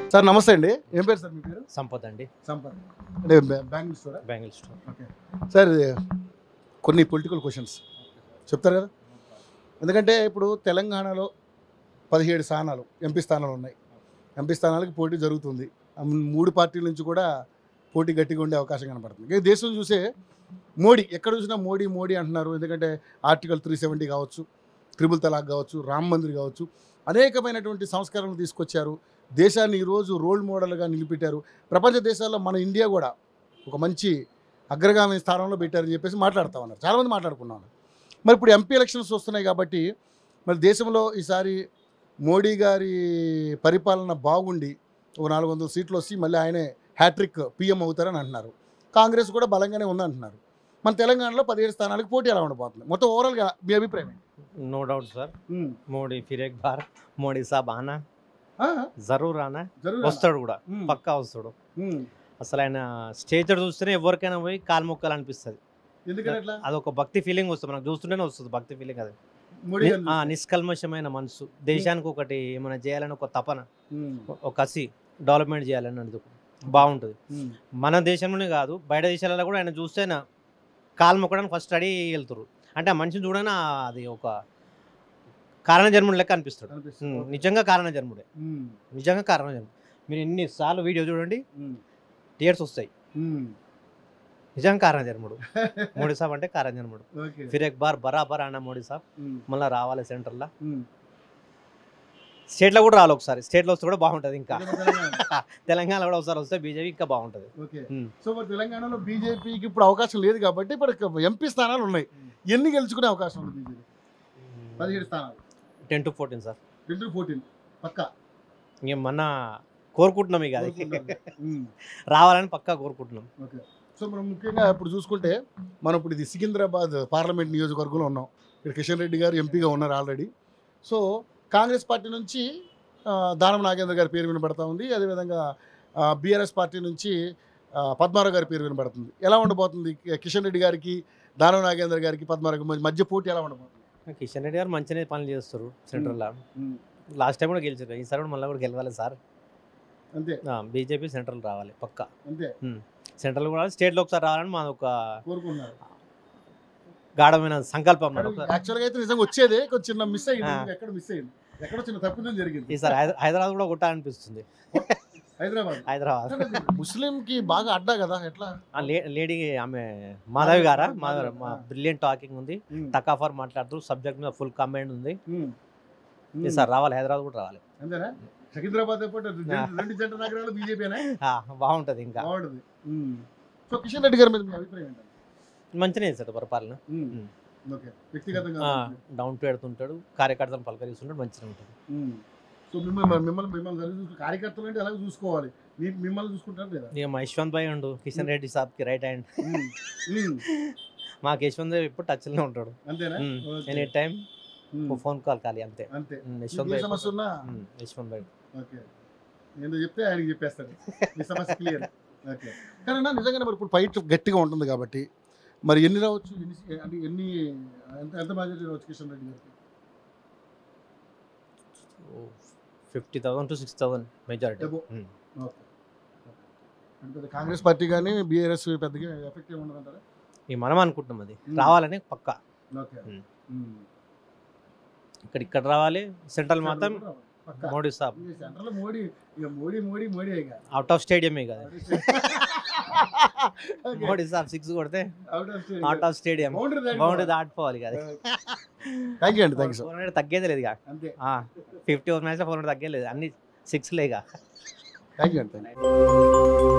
Sir నమస్తే అండి ఏం పేరు సార్ మీ పేరు సంపద అండి సంపత్ అంటే బ్యా- బ్యాంగిల్ స్టోరా బ్యాంగిల్ స్టోర్ ఓకే సార్ ఇది కొన్ని పొలిటికల్ క్వశ్చన్స్ చెప్తారు కదా ఎందుకంటే ఇప్పుడు తెలంగాణలో పదిహేడు స్థానాలు ఎంపీ స్థానాలు ఉన్నాయి ఎంపీ స్థానాలకు పోటీ జరుగుతుంది ఆ మూడు పార్టీల నుంచి కూడా పోటీ గట్టిగా ఉండే అవకాశం కనపడుతుంది ఇంకా దేశం చూసే మోడీ ఎక్కడ చూసినా మోడీ మోడీ అంటున్నారు ఎందుకంటే ఆర్టికల్ త్రీ సెవెంటీ కావచ్చు త్రిబుల్ తలాక్ కావచ్చు రామ్ మందిర్ కావచ్చు అనేకమైనటువంటి సంస్కరణలు తీసుకొచ్చారు దేశాన్ని ఈరోజు రోల్ మోడల్గా నిలిపెట్టారు ప్రపంచ దేశాల్లో మన ఇండియా కూడా ఒక మంచి అగ్రగామి స్థానంలో పెట్టారని చెప్పేసి మాట్లాడుతూ ఉన్నారు చాలామంది మాట్లాడుకున్నాను మరి ఇప్పుడు ఎంపీ ఎలక్షన్స్ వస్తున్నాయి కాబట్టి మరి దేశంలో ఈసారి మోడీ గారి పరిపాలన బాగుండి ఒక నాలుగు వందల సీట్లు వచ్చి మళ్ళీ ఆయనే హ్యాట్రిక్ పీఎం అవుతారని అంటున్నారు కాంగ్రెస్ కూడా బలంగానే ఉందంటున్నారు మన తెలంగాణలో పదిహేడు స్థానాలకు పోటీ ఎలా ఉండబోతుంది మొత్తం ఓవరాల్గా మీ అభిప్రాయం ఏంటి? नो डाउट सर ఉమ్. మోడీ ఫిర్ ఎక్ బార్ మోడీ సాబ్ ఆనా ఆ, జరూర్ ఆనా జరుగునా? వస్తాడు కూడా ఉమ్. పక్కా వస్తాడు ఉమ్. అసలు ఆయన స్టేజ్ చూస్తేనే ఎవరికైనా పోయి కాలు మొక్కలు అనిపిస్తుంది ఎందుకని అట్లా అదొక భక్తి ఫీలింగ్ వస్తుంది మనకు చూస్తుంటేనే వస్తుంది భక్తి ఫీలింగ్ అది మోడీ ని- గారిని ఆ, నిష్కల్మషమైన మనసు దేశానికి ఒకటి ఏమైనా చేయాలని ఒక తపన ఉమ్. ఒక కసి డెవలప్మెంట్ చేయాలని అందుకు బాగుంటుంది ఉమ్. మన దేశంలోనే కాదు బయట దేశాలలో కూడా ఆయన చూస్తే నా కాలు మొక్కడానికి ఫస్ట్ రెడీ వెళ్తారు అంటే ఆ మనిషిని చూడగానే ఆ- అది ఒక కారణ జన్ముడు లెక్క అనిపిస్తాడు అనిపిస్తుంది. ఉమ్, నిజంగా కారణ జన్ముడే ఉమ్. నిజంగా కారణ జన్ముడు మీరు ఎన్నిసార్లు వీడియో చూడండి ఉమ్. టీయర్స్ వస్తాయి ఉమ్. నిజంగా కారణ జన్ముడు మోడీ సాబ్ అంటే కారణ జన్ముడు ఓకే ఫిర్ ఎక్ బార్ బరాబర్ అన్న మోడీ సాబ్ ఉమ్. మళ్ళీ రావాలి సెంటర్లో ఉమ్. స్టేట్లో కూడా రావాలి ఒకసారి స్టేట్లో వస్తే కూడా బాగుంటుంది ఇంకా ఇక్కడ తెలంగాణ. తెలంగాణ కూడా ఒకసారి వస్తే బీజేపీ ఇంకా బాగుంటుంది ఓకే ఉమ్. సో మరి తెలంగాణలో బీజేపీకి ఇప్పుడు అవకాశం లేదు కాబట్టి ఇప్పుడు ఎంపీ స్థానాలు ఉన్నాయి ఎన్ని గెలుచుకునే అవకాశం ఉంది బీజేపీ పదిహేడు స్థానాలు టెన్ టు ఫోర్టీన్ సార్ రెండు ఫోర్టీన్ పక్కా ఇంక మన కోరుకుంటున్నాం ఇక అది ఉమ్. రావాలని పక్కా కోరుకుంటున్నాం ఓకే సో మనం ముఖ్యంగా ఇప్పుడు చూసుకుంటే మనం ఇప్పుడు ఇది సికింద్రాబాద్ పార్లమెంట్ నియోజకవర్గంలో ఉన్నాం ఇక్కడ కిషన్ రెడ్డి గారు ఎంపీగా ఉన్నారు ఆల్రెడీ సో కాంగ్రెస్ పార్టీ నుంచి ఆ, దానం నాగేంద్ర గారి పేరు వినబడతా ఉంది అదేవిధంగా బీఆర్ఎస్ పార్టీ నుంచి ఆ, పద్మారావు గారి పేరు వినబడుతుంది ఎలా ఉండబోతుంది కి- కిషన్ రెడ్డి గారికి దానం నాగేంద్ర గారికి పద్మారావు గారికి మధ్య పోటీ ఎలా ఉండబోతుంది కిషన్ రెడ్డి గారు మంచిగానే పనులు చేస్తారు సెంటర్లో లాస్ట్ టైం కూడా గెలిచారు ఈసారి కూడా మళ్ళీ కూడా గెలవాలి సార్ అంతే బీజేపీ సెంట్రల్ రావాలి పక్కా అంతే సెంట్రల్ కూడా స్టేట్లో ఒకసారి రావాలని మాది ఒక కోరుకున్నారు గాఢమైన సంకల్పం నాకు ఒకసారి. యాక్చువల్గా అయితే నిజంగా వచ్చేదే కొంచెం చిన్న మిస్ అయ్యింది ఆ. ఎక్కడ మిస్ అయ్యింది ఎక్కడ చిన్న తప్పిదం జరిగింది ఈసారి హైద- హైదరాబాద్ కూడా కొట్టాలనిపిస్తుంది హైదరాబాద్ హైదరాబాద్ ముస్లింకి బాగా అడ్డా కదా ఎట్లా ఆ లే- లేడీ ఆమె మాధవి గారా మాధవి, మాధవి ఆ. బ్రిలియంట్ టాకింగ్ ఉంది ఉమ్. తకాఫర్ మాట్లాడుతూ సబ్జెక్ట్ మీద ఫుల్ కమెంట్ ఉంది ఉమ్. ఉమ్. ఈసారి రావాలి హైదరాబాద్ కూడా రావాలి అంతేనా సికింద్రాబాద్ పాటు రెండు రెండు జంట నగరాలు బీజేపీనే ఆ, బాగుంటది ఇంకా బాగుంటుంది ఉమ్. సో కిషన్ రెడ్డి గారి మీద మీ అభిప్రాయం ఏంటంటే మంచిగా చేస్తాడు పరిపాలన ఉమ్. ఓకే వ్యక్తిగతంగా డౌన్ టు ఎడుతుంటాడు కార్యకర్తలను పలకరిస్తుంటాడు మంచిగా ఉంటుంది ఉమ్. సో మిమ్మల్ని మిమ్మల్ని మిమ్మల్ని చదివి చూసు కార్యకర్తలు అంటే ఎలాగో చూసుకోవాలి మీ మిమ్మల్ని చూసుకుంటారు లేదా ఇక మా యశ్వంత్ భాయ్ ఉండు కిషన్ రెడ్డి సాబ్కి రైట్ హ్యాండ్ ఉమ్. ఉమ్. మాకు యశ్వంత్ భాయ్ ఇప్పుడు టచ్లో ఉంటాడు అంతేనా ఉమ్. ఓకే. ఎనీ టైం ఉమ్. ఫోన్ కాల్ ఖాళీ అంతే అంతే ఉమ్, మీకు యశ్వంత్ ఏ భాయ్ సమస్య ఉన్నా ఉమ్, యశ్వంత్ భాయ్ ఓకే ఏందో చెప్తే ఆయనకి చెప్పేస్తాడు మీ సమస్య క్లియర్ ఓకే కానీ అన్న నిజంగానే మరి ఇప్పుడు ఫైట్ గట్టిగా ఉంటుంది కాబట్టి మరి ఎన్ని రావచ్చు ఎన్ని అంటే ఎన్ని ఎంత ఎంత మెజారిటీ రావచ్చు కిషన్ రెడ్డి గారికి fifty thousand to six thousand majority Above. Okay అంటే పెద్ద కాంగ్రెస్ పార్టీ కానీ బీఆర్ఎస్ పెద్దగా ఎఫెక్ట్ ఏమి ఉండదంటారా ఇక మనం అనుకుంటున్నాం అది ఉమ్. రావాలని పక్కా ఓకే ఉమ్. ఉమ్. ఇక్కడ ఇక్కడ రావాలి సెంట్రల్ మాత్రం పక్కా. మోడీ సాబ్ ఈ సెంట్రల్ మోడీ ఇక మోడీ మోడీ మోడీ ఇక అవుట్ ఆఫ్ స్టేడియమే కదా మోడీ సాబ్ సిక్స్ కొడితే అవుట్ ఆఫ్ స్టేడియం బౌండరీ దాటిపోవాలి కదా థ్యాంక్ యూ అండి థ్యాంక్ యూ ఫోర్ హండ్రెడ్ తగ్గేది లేదు ఇక అంతే ఫిఫ్టీ ఓవర్ మ్యాచ్లో ఫోర్ హండ్రెడ్ తగ్గేది లేదు అన్ని సిక్స్ లేక థ్యాంక్ యూ అండి థ్యాంక్ యూ